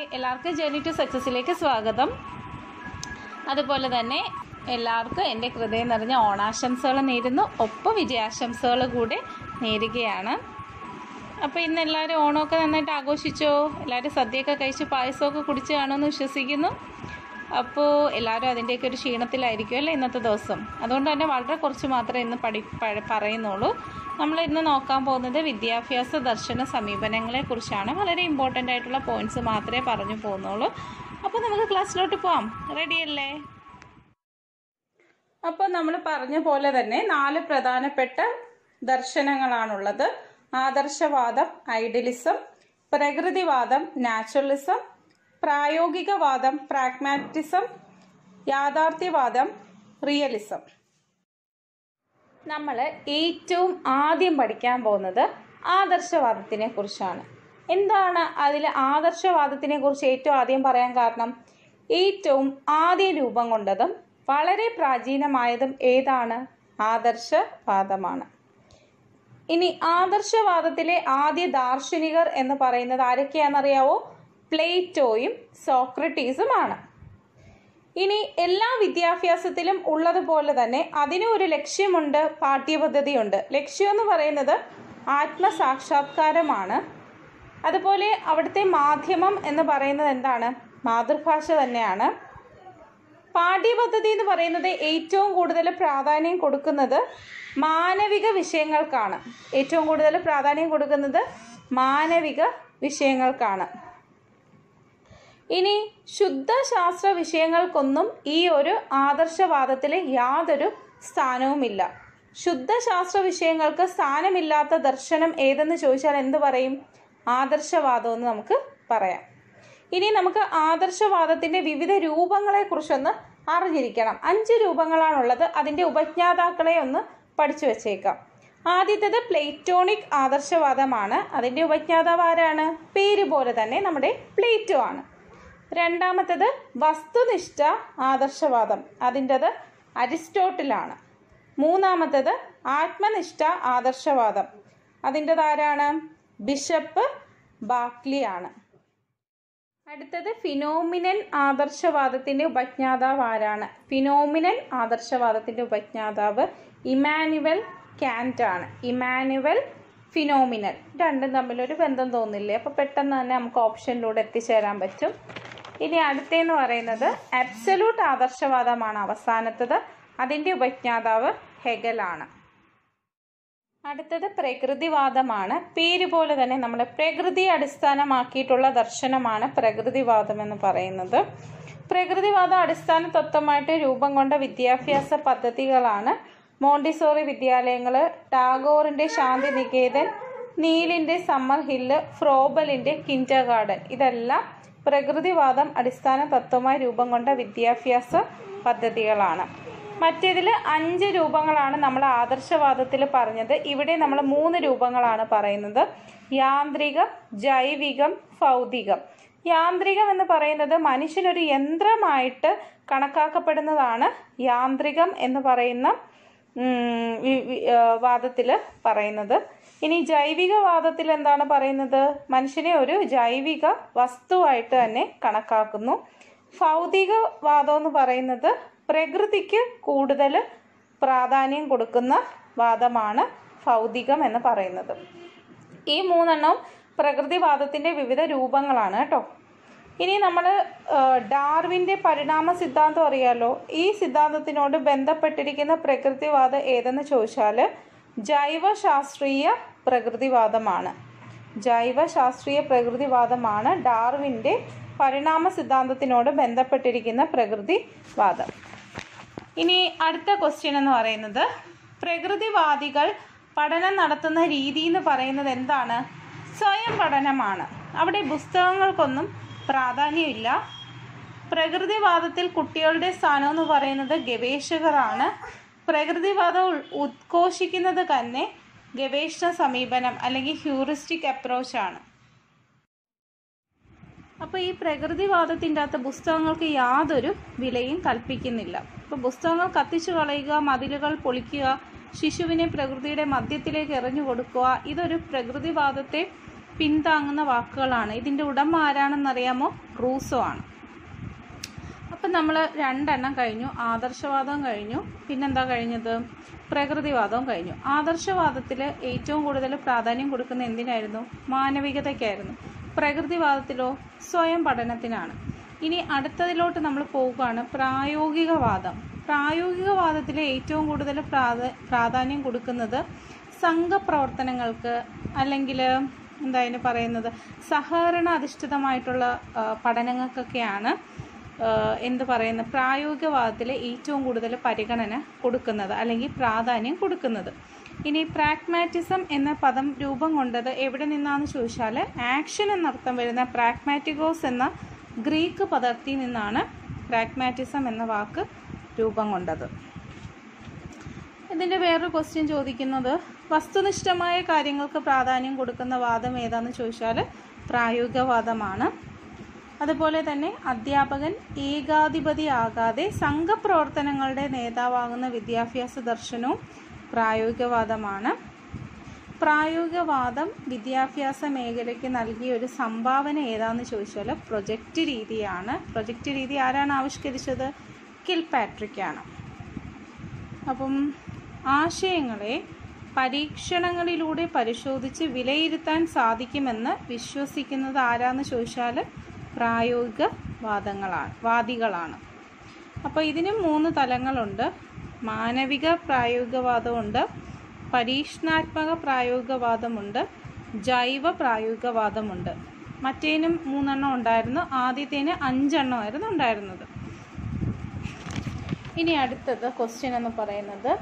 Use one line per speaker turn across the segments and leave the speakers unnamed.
എല്ലാവർക്കും journey to സക്സസിലേക്ക് സ്വാഗതം അതുപോലെ തന്നെ എല്ലാവർക്കും എൻ്റെ ഹൃദയം നിറഞ്ഞ ഓണാശംസകൾ നേരുന്നു ഒപ്പം വിജയാശംസകൾ കൂടെ നേരുകയാണ് അപ്പോൾ ഇന്ന് എല്ലാവരും ഓണമൊക്കെ നന്നായിട്ട് ആഘോഷിച്ചോ എല്ലാവരും സദ്യയൊക്കെ കഴിച്ച് പായസമൊക്കെ കുടിച്ച് കാണുമെന്ന് വിശ്വസിക്കുന്നു അപ്പോൾ എല്ലാവരും അതിൻ്റെയൊക്കെ ഒരു ക്ഷീണത്തിലായിരിക്കും അല്ലേ ഇന്നത്തെ ദിവസം അതുകൊണ്ട് തന്നെ വളരെ കുറച്ച് മാത്രമേ ഇന്ന് പഠി പ- പറയുന്നുള്ളൂ നമ്മൾ ഇന്ന് നോക്കാൻ പോകുന്നത് വിദ്യാഭ്യാസ ദർശന സമീപനങ്ങളെ കുറിച്ചാണ് വളരെ ഇമ്പോർട്ടൻ്റ് ആയിട്ടുള്ള പോയിന്റ്സ് മാത്രമേ പറഞ്ഞു പോകുന്നുള്ളൂ അപ്പോൾ നമുക്ക് ക്ലാസ്സിലോട്ട് പോവാം റെഡിയല്ലേ അപ്പോൾ നമ്മൾ പറഞ്ഞ പോലെ തന്നെ നാല് പ്രധാനപ്പെട്ട ദർശനങ്ങളാണുള്ളത് ആദർശവാദം ഐഡിയലിസം പ്രകൃതിവാദം നാച്ചുറലിസം പ്രായോഗികവാദം പ്രാഗ്മാറ്റിസം യാഥാർത്ഥ്യവാദം റിയലിസം നമ്മൾ ഏറ്റവും ആദ്യം പഠിക്കാൻ പോകുന്നത് ആദർശവാദത്തിനെ കുറിച്ചാണ് എന്താണ് അതിൽ ആദർശവാദത്തിനെ കുറിച്ച് ഏറ്റവും ആദ്യം പറയാൻ കാരണം ഏറ്റവും ആദ്യം രൂപം കൊണ്ടതും വളരെ പ്രാചീനമായതും ഏതാണ് ആദർശവാദമാണ് ഇനി ആദർശവാദത്തിലെ ആദ്യ ദാർശനികർ എന്ന് പറയുന്നത് ആരൊക്കെയാണെന്നറിയാവോ പ്ലേറ്റോയും സോക്രട്ടീസുമാണ് ഇനി എല്ലാ വിദ്യാഭ്യാസത്തിലും ഉള്ളതുപോലെ തന്നെ അതിന് ഒരു ലക്ഷ്യമുണ്ട് പാഠ്യപദ്ധതിയുണ്ട് ലക്ഷ്യം എന്ന് പറയുന്നത് ആത്മസാക്ഷാത്കാരമാണ് അതുപോലെ അവിടുത്തെ മാധ്യമം എന്ന് പറയുന്നത് എന്താണ് മാതൃഭാഷ തന്നെയാണ് പാഠ്യപദ്ധതി എന്ന് പറയുന്നത് ഏറ്റവും കൂടുതൽ പ്രാധാന്യം കൊടുക്കുന്നത് മാനവിക വിഷയങ്ങൾക്കാണ് ഏറ്റവും കൂടുതൽ പ്രാധാന്യം കൊടുക്കുന്നത് മാനവിക വിഷയങ്ങൾക്കാണ് ഇനി ശുദ്ധശാസ്ത്ര വിഷയങ്ങൾക്കൊന്നും ഈ ഒരു ആദർശവാദത്തിൽ യാതൊരു സ്ഥാനവുമില്ല ശുദ്ധശാസ്ത്ര വിഷയങ്ങൾക്ക് സ്ഥാനമില്ലാത്ത ദർശനം ഏതെന്ന് ചോദിച്ചാൽ എന്ത് പറയും ആദർശവാദം എന്ന് നമുക്ക് പറയാം ഇനി നമുക്ക് ആദർശവാദത്തിൻ്റെ വിവിധ രൂപങ്ങളെക്കുറിച്ചൊന്ന് അറിഞ്ഞിരിക്കണം അഞ്ച് രൂപങ്ങളാണുള്ളത് അതിൻ്റെ ഉപജ്ഞാതാക്കളെ ഒന്ന് പഠിച്ചു വച്ചേക്കാം ആദ്യത്തേത് പ്ലേറ്റോണിക് ആദർശവാദമാണ് അതിൻ്റെ ഉപജ്ഞാതാവ് ആരാണ് പേര് പോലെ തന്നെ നമ്മുടെ പ്ലേറ്റോ ആണ് രണ്ടാമത്തേത് വസ്തുനിഷ്ഠ ആദർശവാദം അതിൻ്റെത് അരിസ്റ്റോട്ടിലാണ് മൂന്നാമത്തേത് ആത്മനിഷ്ഠ ആദർശവാദം അതിൻ്റെത് ആരാണ് ബിഷപ്പ് ബാക്ലി ആണ് അടുത്തത് ഫിനോമിനൻ ആദർശവാദത്തിൻ്റെ ഉപജ്ഞാതാവ് ആരാണ് ഫിനോമിനൻ ആദർശവാദത്തിൻ്റെ ഉപജ്ഞാതാവ് ഇമാനുവൽ കാന്റ് ആണ് ഇമാനുവൽ ഫിനോമിനൽ രണ്ടും തമ്മിലൊരു ബന്ധം തോന്നില്ലേ അപ്പോൾ പെട്ടെന്ന് തന്നെ നമുക്ക് ഓപ്ഷനിലൂടെ എത്തിച്ചേരാൻ പറ്റും ഇനി അടുത്തേന്ന് പറയുന്നത് അബ്സലൂട്ട് ആദർശവാദമാണ് അവസാനത്തത് അതിൻ്റെ ഉപജ്ഞാതാവ് ഹെഗലാണ് അടുത്തത് പ്രകൃതിവാദമാണ് പേര് പോലെ തന്നെ നമ്മൾ പ്രകൃതി അടിസ്ഥാനമാക്കിയിട്ടുള്ള ദർശനമാണ് പ്രകൃതിവാദം എന്ന് പറയുന്നത് പ്രകൃതിവാദം അടിസ്ഥാന തത്വമായിട്ട് രൂപം കൊണ്ട വിദ്യാഭ്യാസ പദ്ധതികളാണ് മോണ്ടിസോറി വിദ്യാലയങ്ങൾ ടാഗോറിൻ്റെ ശാന്തി നികേതൻ നീലിൻ്റെ സമ്മർ ഹില്ല് ഫ്രോബലിൻ്റെ കിൻഡർ ഗാർഡൻ ഇതെല്ലാം പ്രകൃതിവാദം അടിസ്ഥാന തത്വമായി രൂപം കൊണ്ട വിദ്യാഭ്യാസ പദ്ധതികളാണ് മറ്റേതിൽ അഞ്ച് രൂപങ്ങളാണ് നമ്മൾ ആദർശവാദത്തിൽ പറഞ്ഞത് ഇവിടെ നമ്മൾ മൂന്ന് രൂപങ്ങളാണ് പറയുന്നത് യാന്ത്രികം ജൈവികം ഭൗതികം യാന്ത്രികം എന്ന് പറയുന്നത് മനുഷ്യനൊരു യന്ത്രമായിട്ട് കണക്കാക്കപ്പെടുന്നതാണ് യാന്ത്രികം എന്ന് പറയുന്ന വാദത്തിൽ പറയുന്നത് ഇനി ജൈവിക വാദത്തിൽ എന്താണ് പറയുന്നത് മനുഷ്യനെ ഒരു ജൈവിക വസ്തുവായിട്ട് തന്നെ കണക്കാക്കുന്നു ഭൗതിക വാദം എന്ന് പറയുന്നത് പ്രകൃതിക്ക് കൂടുതൽ പ്രാധാന്യം കൊടുക്കുന്ന വാദമാണ് ഭൗതികം എന്ന് പറയുന്നത് ഈ മൂന്നെണ്ണം പ്രകൃതിവാദത്തിൻ്റെ വിവിധ രൂപങ്ങളാണ് കേട്ടോ ഇനി നമ്മൾ ഡാർവിൻ്റെ പരിണാമ സിദ്ധാന്തം അറിയാലോ ഈ സിദ്ധാന്തത്തിനോട് ബന്ധപ്പെട്ടിരിക്കുന്ന പ്രകൃതിവാദം ഏതെന്ന് ചോദിച്ചാൽ ജൈവശാസ്ത്രീയ പ്രകൃതിവാദമാണ് ജൈവശാസ്ത്രീയ പ്രകൃതിവാദമാണ് ഡാർവിൻ്റെ പരിണാമ സിദ്ധാന്തത്തിനോട് ബന്ധപ്പെട്ടിരിക്കുന്ന പ്രകൃതിവാദം ഇനി അടുത്ത ക്വസ്റ്റ്യൻ എന്ന് പറയുന്നത് പ്രകൃതിവാദികൾ പഠനം നടത്തുന്ന രീതി എന്ന് പറയുന്നത് എന്താണ് സ്വയം പഠനമാണ് അവിടെ പുസ്തകങ്ങൾക്കൊന്നും പ്രാധാന്യമില്ല പ്രകൃതിവാദത്തിൽ കുട്ടികളുടെ സ്ഥാനം എന്ന് പറയുന്നത് ഗവേഷകരാണ് പ്രകൃതിവാദം ഉൾ- ഉദ്ഘോഷിക്കുന്നത് തന്നെ ഗവേഷണ സമീപനം അല്ലെങ്കിൽ ഹ്യൂറിസ്റ്റിക് അപ്രോച്ചാണ് അപ്പോൾ ഈ പ്രകൃതിവാദത്തിൻ്റെ അകത്ത് പുസ്തകങ്ങൾക്ക് യാതൊരു വിലയും കൽപ്പിക്കുന്നില്ല ഇപ്പോൾ പുസ്തകങ്ങൾ കത്തിച്ചു കളയുക മതിലുകൾ പൊളിക്കുക ശിശുവിനെ പ്രകൃതിയുടെ മധ്യത്തിലേക്ക് എറിഞ്ഞു കൊടുക്കുക ഇതൊരു പ്രകൃതിവാദത്തെ പിന്താങ്ങുന്ന വാക്കുകളാണ് ഇതിൻ്റെ ഉടമ ആരാണെന്നറിയാമോ റൂസോ ആണ് അപ്പം നമ്മൾ രണ്ടെണ്ണം കഴിഞ്ഞു ആദർശവാദം കഴിഞ്ഞു പിന്നെന്താ കഴിഞ്ഞത് പ്രകൃതിവാദവും കഴിഞ്ഞു ആദർശവാദത്തിൽ ഏറ്റവും കൂടുതൽ പ്രാധാന്യം കൊടുക്കുന്ന എന്തിനായിരുന്നു മാനവികതയ്ക്കായിരുന്നു പ്രകൃതിവാദത്തിലോ സ്വയം പഠനത്തിനാണ് ഇനി അടുത്തതിലോട്ട് നമ്മൾ പോവുകയാണ് പ്രായോഗികവാദം പ്രായോഗികവാദത്തിൽ ഏറ്റവും കൂടുതൽ പ്രാധ പ്രാധാന്യം കൊടുക്കുന്നത് സംഘപ്രവർത്തനങ്ങൾക്ക് അല്ലെങ്കിൽ എന്താ അതിന് പറയുന്നത് സഹകരണ അധിഷ്ഠിതമായിട്ടുള്ള ആ, പഠനങ്ങൾക്കൊക്കെയാണ് ആഹ് എന്ത് പറയുന്ന പ്രായോഗികവാദത്തിൽ ഏറ്റവും കൂടുതൽ പരിഗണന കൊടുക്കുന്നത് അല്ലെങ്കിൽ പ്രാധാന്യം കൊടുക്കുന്നത് ഇനി പ്രാഗ്മാറ്റിസം എന്ന പദം രൂപം കൊണ്ടത് എവിടെ നിന്നാന്ന് ചോദിച്ചാൽ ആക്ഷൻ എന്നർത്ഥം വരുന്ന പ്രാഗ്മാറ്റിക്കോസ് എന്ന ഗ്രീക്ക് പദത്തിൽ നിന്നാണ് പ്രാഗ്മാറ്റിസം എന്ന വാക്ക് രൂപം കൊണ്ടത് ഇതിൻ്റെ വേറൊരു ക്വസ്റ്റ്യൻ ചോദിക്കുന്നത് വസ്തുനിഷ്ഠമായ കാര്യങ്ങൾക്ക് പ്രാധാന്യം കൊടുക്കുന്ന വാദം ഏതാണെന്ന് ചോദിച്ചാൽ പ്രായോഗികവാദമാണ് അതുപോലെ തന്നെ അധ്യാപകൻ ഏകാധിപതിയാകാതെ സംഘപ്രവർത്തനങ്ങളുടെ നേതാവാകുന്ന വിദ്യാഭ്യാസ ദർശനവും പ്രായോഗികവാദമാണ് പ്രായോഗികവാദം വിദ്യാഭ്യാസ മേഖലയ്ക്ക് നൽകിയ ഒരു സംഭാവന ഏതാണെന്ന് ചോദിച്ചാൽ പ്രൊജക്റ്റ് രീതിയാണ് പ്രൊജക്റ്റ് രീതി ആരാണ് ആവിഷ്കരിച്ചത് കിൽ പാട്രിക്കാണ് അപ്പം ആശയങ്ങളെ പരീക്ഷണങ്ങളിലൂടെ പരിശോധിച്ച് വിലയിരുത്താൻ സാധിക്കുമെന്ന് വിശ്വസിക്കുന്നത് ആരാന്ന് ചോദിച്ചാൽ പ്രായോഗിക വാദങ്ങളാണ് വാദികളാണ് അപ്പോൾ ഇതിന് മൂന്ന് തലങ്ങളുണ്ട് മാനവിക പ്രായോഗികവാദമുണ്ട് പരീക്ഷണാത്മക പ്രായോഗികവാദമുണ്ട് ജൈവ പ്രായോഗികവാദമുണ്ട് മറ്റേനും മൂന്നെണ്ണം ഉണ്ടായിരുന്നു ആദ്യത്തേന് അഞ്ചെണ്ണമായിരുന്നു ഉണ്ടായിരുന്നത് ഇനി അടുത്തത് ക്വസ്റ്റ്യൻ എന്ന് പറയുന്നത്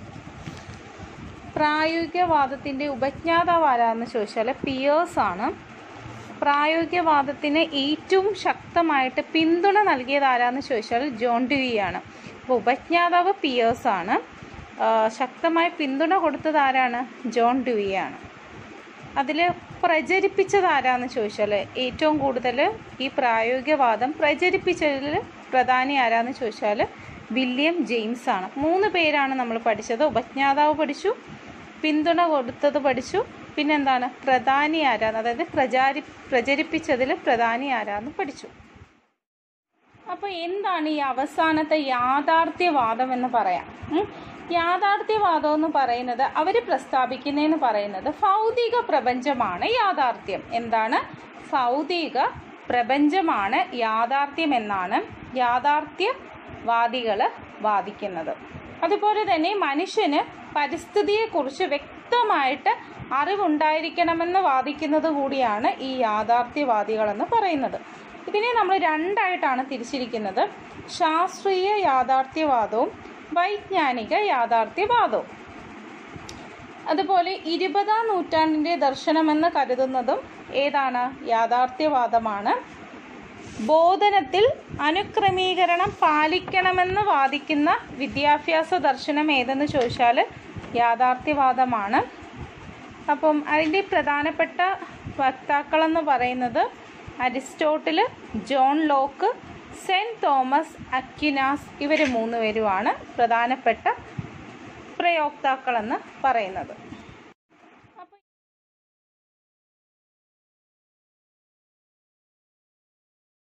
പ്രായോഗികവാദത്തിൻ്റെ ഉപജ്ഞാതാവ് ആരാന്ന് ചോദിച്ചാൽ പിയേഴ്സ് ആണ് പ്രായോഗികവാദത്തിന് ഏറ്റവും ശക്തമായിട്ട് പിന്തുണ നൽകിയത് ആരാന്ന് ചോദിച്ചാൽ ജോൺ ഡ്യൂയി ആണ് അപ്പോൾ ഉപജ്ഞാതാവ് പിയേഴ്സ് ആണ് ആ, ശക്തമായ പിന്തുണ കൊടുത്തത് ആരാണ് ജോൺ ഡ്യൂയി ആണ് അതിൽ പ്രചരിപ്പിച്ചത് ആരാന്ന് ചോദിച്ചാൽ ഏറ്റവും കൂടുതൽ ഈ പ്രായോഗികവാദം പ്രചരിപ്പിച്ചതിൽ പ്രധാനി ആരാന്ന് ചോദിച്ചാൽ വില്യം ജെയിംസ് ആണ് മൂന്ന് പേരാണ് നമ്മൾ പഠിച്ചത് ഉപജ്ഞാതാവ് പഠിച്ചു പിന്തുണ കൊടുത്തത് പഠിച്ചു പിന്നെന്താണ് പ്രധാനി ആരാന്ന് അതായത് പ്രചാരി പ്രചരിപ്പിച്ചതിൽ പ്രധാനി ആരാന്ന് പഠിച്ചു അപ്പോൾ എന്താണ് ഈ അവസാനത്തെ യാഥാർത്ഥ്യവാദം എന്ന് പറയാം ഉം? യാഥാർത്ഥ്യവാദം എന്ന് പറയുന്നത് അവർ പ്രസ്താവിക്കുന്നതെന്ന് പറയുന്നത് ഭൗതിക പ്രപഞ്ചമാണ് യാഥാർത്ഥ്യം എന്താണ് ഭൗതിക പ്രപഞ്ചമാണ് യാഥാർത്ഥ്യം എന്നാണ് യാഥാർത്ഥ്യവാദികൾ വാദിക്കുന്നത് അതുപോലെ തന്നെ മനുഷ്യന് പരിസ്ഥിതിയെക്കുറിച്ച് വ്യക്തമായിട്ട് അറിവുണ്ടായിരിക്കണമെന്ന് വാദിക്കുന്നത് കൂടിയാണ് ഈ യാഥാർത്ഥ്യവാദികളെന്ന് പറയുന്നത് ഇതിനെ നമ്മൾ രണ്ടായിട്ടാണ് തിരിച്ചിരിക്കുന്നത് ശാസ്ത്രീയ യാഥാർത്ഥ്യവാദവും വൈജ്ഞാനിക യാഥാർത്ഥ്യവാദവും അതുപോലെ ഇരുപതാം നൂറ്റാണ്ടിൻ്റെ ദർശനമെന്ന് കരുതുന്നതും ഏതാണ് യാഥാർത്ഥ്യവാദമാണ് ബോധനത്തിൽ അനുക്രമീകരണം പാലിക്കണമെന്ന് വാദിക്കുന്ന വിദ്യാഭ്യാസ ദർശനം ഏതെന്ന് ചോദിച്ചാൽ യാഥാർത്ഥ്യവാദമാണ് അപ്പം അതിൻ്റെ പ്രധാനപ്പെട്ട വക്താക്കളെന്ന് പറയുന്നത് Aristotle John Locke Saint Thomas Aquinas ഇവർ മൂന്ന് പേരുമാണ് പ്രധാനപ്പെട്ട പ്രയോക്താക്കളെന്ന് പറയുന്നത്